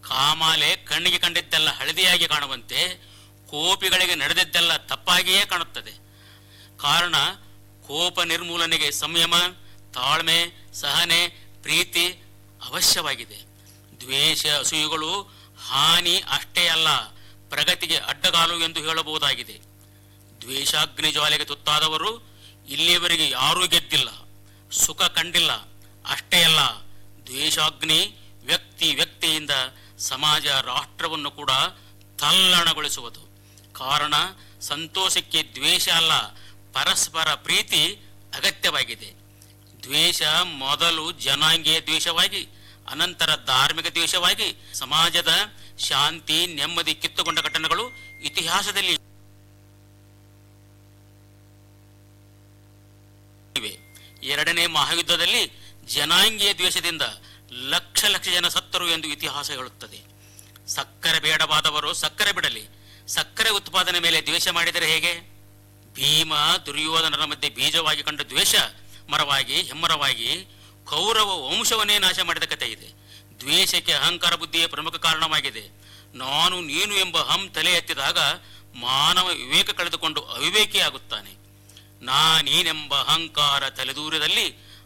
ಕಾಮಾಲೆ ಕಣ್ಣಿಗೆ ಕಂಡಿದ್ದೆಲ್ಲ ಹಳದಿಯಾಗಿ ಕಾಣುವಂತೆ ಕೋಪಿಗಳಿಗೆ ನಡೆದಿದ್ದೆಲ್ಲ ತಪ್ಪಾಗಿಯೇ ಕಾಣುತ್ತದೆ ಕಾರಣ ಕೋಪ ನಿರ್ಮೂಲನೆಗೆ ಸಂಯಮ ತಾಳ್ಮೆ ಸಹನೆ ಪ್ರೀತಿ ಅವಶ್ಯವಾಗಿದೆ ದ್ವೇಷ ಅಸೂಯುಗಳು ಹಾನಿ ಅಷ್ಟೇ ಅಲ್ಲ ಪ್ರಗತಿಗೆ ಅಡ್ಡಗಾಲು ಎಂದು ಹೇಳಬಹುದಾಗಿದೆ ದ್ವೇಷಾಗ್ನಿ ಜ್ವಾಲೆಗೆ ತುತ್ತಾದವರು ಇಲ್ಲಿಯವರೆಗೆ ಯಾರೂ ಗೆದ್ದಿಲ್ಲ ಸುಖ ಕಂಡಿಲ್ಲ ಅಷ್ಟೇ ಅಲ್ಲ ದ್ವೇಷಾಗ್ನಿ ವ್ಯಕ್ತಿ ವ್ಯಕ್ತಿಯಿಂದ ಸಮಾಜ ರಾಷ್ಟ್ರವನ್ನು ಕೂಡ ತಲ್ಲಣಗೊಳಿಸುವುದು ಕಾರಣ ಸಂತೋಷಕ್ಕೆ ದ್ವೇಷ ಅಲ್ಲ ಪರಸ್ಪರ ಪ್ರೀತಿ ಅಗತ್ಯವಾಗಿದೆ ದ್ವೇಷ ಮೊದಲು ಜನಾಂಗೀಯ ದ್ವೇಷವಾಗಿ ಅನಂತರ ಧಾರ್ಮಿಕ ದ್ವೇಷವಾಗಿ ಸಮಾಜದ ಶಾಂತಿ ನೆಮ್ಮದಿ ಕಿತ್ತುಕೊಂಡ ಘಟನೆಗಳು ಇತಿಹಾಸದಲ್ಲಿ ಇವೆ ಎರಡನೇ ಮಹಾಯುದ್ಧದಲ್ಲಿ ಜನಾಂಗೀಯ ದ್ವೇಷದಿಂದ ಲಕ್ಷ ಲಕ್ಷ ಜನ ಸತ್ತರು ಎಂದು ಇತಿಹಾಸ ಹೇಳುತ್ತದೆ ಸಕ್ಕರೆ ಬೇಡವಾದವರು ಸಕ್ಕರೆ ಬಿಡಲಿ ಸಕ್ಕರೆ ಉತ್ಪಾದನೆ ಮೇಲೆ ದ್ವೇಷ ಮಾಡಿದರೆ ಹೇಗೆ ಭೀಮ ದುರ್ಯೋಧನರ ಮಧ್ಯೆ ಬೀಜವಾಗಿ ಕಂಡ ದ್ವೇಷ ಮರವಾಗಿ ಹೆಮ್ಮರವಾಗಿ ಕೌರವ ವಂಶವನ್ನೇ ನಾಶ ಮಾಡಿದ ಕಥೆ ಇದೆ ದ್ವೇಷಕ್ಕೆ ಅಹಂಕಾರ ಬುದ್ಧಿಯೇ ಪ್ರಮುಖ ಕಾರಣವಾಗಿದೆ ನಾನು ನೀನು ಎಂಬ ಹಂ ತಲೆ ಎತ್ತಿದಾಗ ಮಾನವ ವಿವೇಕ ಕಳೆದುಕೊಂಡು ಅವಿವೇಕಿಯಾಗುತ್ತಾನೆ ನಾನೀನೆಂಬ ಅಹಂಕಾರ ತಲೆದೂರದಲ್ಲಿ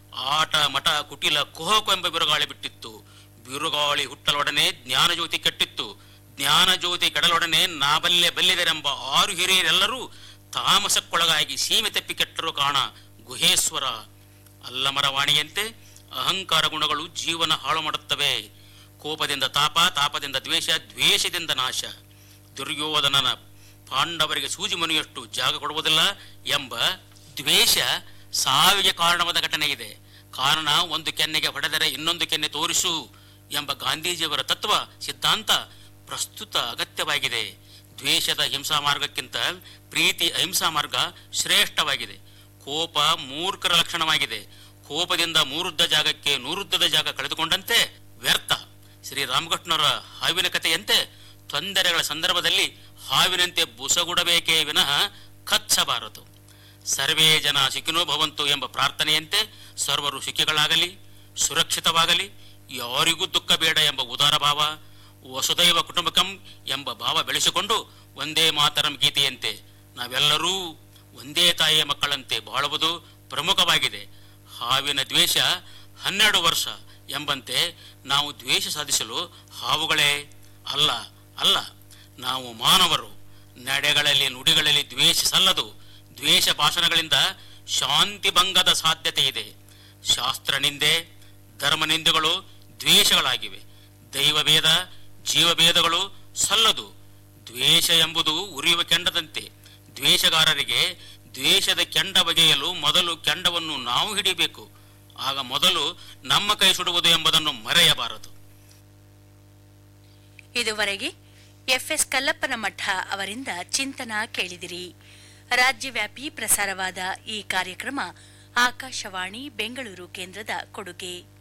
ಆಟ ಮಠ ಕುಟಿಲ ಕುಹಕು ಎಂಬ ಬಿರುಗಾಳಿ ಬಿಟ್ಟಿತ್ತು ಬಿರುಗಾಳಿ ಹುಟ್ಟಲೊಡನೆ ಜ್ಞಾನಜ್ಯೋತಿ ಕೆಟ್ಟಿತ್ತು ಜ್ಞಾನಜ್ಯೋತಿ ಕೆಡಲೊಡನೆ ನಾಬಲ್ಲೆ ಬಲ್ಲಿದರೆಂಬ ಆರು ಹಿರಿಯರೆಲ್ಲರೂ ತಾಮಸಕ್ಕೊಳಗಾಗಿ ಸೀಮೆ ತಪ್ಪಿ ಕೆಟ್ಟರು ಕಾಣ ಗುಹೇಶ್ವರ ಅಲ್ಲಮರ ವಾಣಿಯಂತೆ ಅಹಂಕಾರ ಗುಣಗಳು ಜೀವನ ಹಾಳು ಮಾಡುತ್ತವೆ ಕೋಪದಿಂದ ತಾಪ ತಾಪದಿಂದ ದ್ವೇಷ ದ್ವೇಷದಿಂದ ನಾಶ ದುರ್ಯೋಧನನ ಪಾಂಡವರಿಗೆ ಸೂಜಿ ಮನೆಯಷ್ಟು ಜಾಗ ಕೊಡುವುದಿಲ್ಲ ಎಂಬ ದ್ವೇಷ ಸಾವಿಗೆ ಕಾರಣವಾದ ಘಟನೆ ಇದೆ ಕಾರಣ ಒಂದು ಕೆನ್ನೆಗೆ ಹೊಡೆದರೆ ಇನ್ನೊಂದು ಕೆನ್ನೆ ತೋರಿಸು ಎಂಬ ಗಾಂಧೀಜಿಯವರ ತತ್ವ ಸಿದ್ಧಾಂತ ಪ್ರಸ್ತುತ ಅಗತ್ಯವಾಗಿದೆ ದ್ವೇಷದ ಹಿಂಸಾ ಮಾರ್ಗಕ್ಕಿಂತ ಪ್ರೀತಿ ಅಹಿಂಸಾ ಮಾರ್ಗ ಶ್ರೇಷ್ಠವಾಗಿದೆ ಕೋಪ ಮೂರ್ಖರ ಲಕ್ಷಣವಾಗಿದೆ ಕೋಪದಿಂದ ಮೂರುದ್ದ ಜಾಗಕ್ಕೆ ನೂರುದ್ದದ ಜಾಗ ಕಳೆದುಕೊಂಡಂತೆ ವ್ಯರ್ಥ ಶ್ರೀರಾಮಕೃಷ್ಣರ ಹಾವಿನ ಕಥೆಯಂತೆ ತೊಂದರೆಗಳ ಸಂದರ್ಭದಲ್ಲಿ ಹಾವಿನಂತೆ ಬುಸಗುಡಬೇಕೇ ವಿನಃ ಕಚ್ಚಬಾರದು ಸರ್ವೇ ಜನ ಸುಖಿನೋ ಭವಂತು ಎಂಬ ಪ್ರಾರ್ಥನೆಯಂತೆ ಸರ್ವರು ಸುಖಿಗಳಾಗಲಿ ಸುರಕ್ಷಿತವಾಗಲಿ ಯಾರಿಗೂ ದುಃಖ ಬೇಡ ಎಂಬ ಉದಾರ ಭಾವ ವಸುದೈವ ಕುಟುಂಬಕಂ ಎಂಬ ಭಾವ ಬೆಳೆಸಿಕೊಂಡು ಒಂದೇ ಮಾತರಂ ಗೀತೆಯಂತೆ ನಾವೆಲ್ಲರೂ ಒಂದೇ ತಾಯಿಯ ಮಕ್ಕಳಂತೆ ಬಾಳುವುದು ಪ್ರಮುಖವಾಗಿದೆ ಹಾವಿನ ದ್ವೇಷ ಹನ್ನೆರಡು ವರ್ಷ ಎಂಬಂತೆ ನಾವು ದ್ವೇಷ ಸಾಧಿಸಲು ಹಾವುಗಳೇ ಅಲ್ಲ ಅಲ್ಲ ನಾವು ಮಾನವರು ನಡೆಗಳಲ್ಲಿ ನುಡಿಗಳಲ್ಲಿ ದ್ವೇಷ ಸಲ್ಲದು ದ್ವೇಷ ಭಾಷಣಗಳಿಂದ ಶಾಂತಿ ಭಂಗದ ಸಾಧ್ಯತೆ ಇದೆ ಶಾಸ್ತ್ರ ನಿಂದೆ ಧರ್ಮ ನಿಂದೆಗಳು ದ್ವೇಷಗಳಾಗಿವೆ ದೈವಭೇದ ಜೀವಭೇದಗಳು ಸಲ್ಲದು ದ್ವೇಷ ಎಂಬುದು ಉರಿಯುವ ಕೆಂಡದಂತೆ ದ್ವೇಷಗಾರರಿಗೆ ದ್ವೇಷದ ಕೆಂಡ ಬಗೆಯಲು ಮೊದಲು ಕೆಂಡವನ್ನು ನಾವು ಹಿಡಿಬೇಕು ಆಗ ಮೊದಲು ನಮ್ಮ ಕೈ ಸುಡುವುದು ಎಂಬುದನ್ನು ಮರೆಯಬಾರದು ಇದುವರೆಗೆ ಎಫ್ಎಸ್ ಕಲ್ಲಪ್ಪನ ಮಠ ಅವರಿಂದ ಚಿಂತನ ಕೇಳಿದಿರಿ ರಾಜ್ಯವ್ಯಾಪಿ ಪ್ರಸಾರವಾದ ಈ ಕಾರ್ಯಕ್ರಮ ಆಕಾಶವಾಣಿ ಬೆಂಗಳೂರು ಕೇಂದ್ರದ ಕೊಡುಗೆ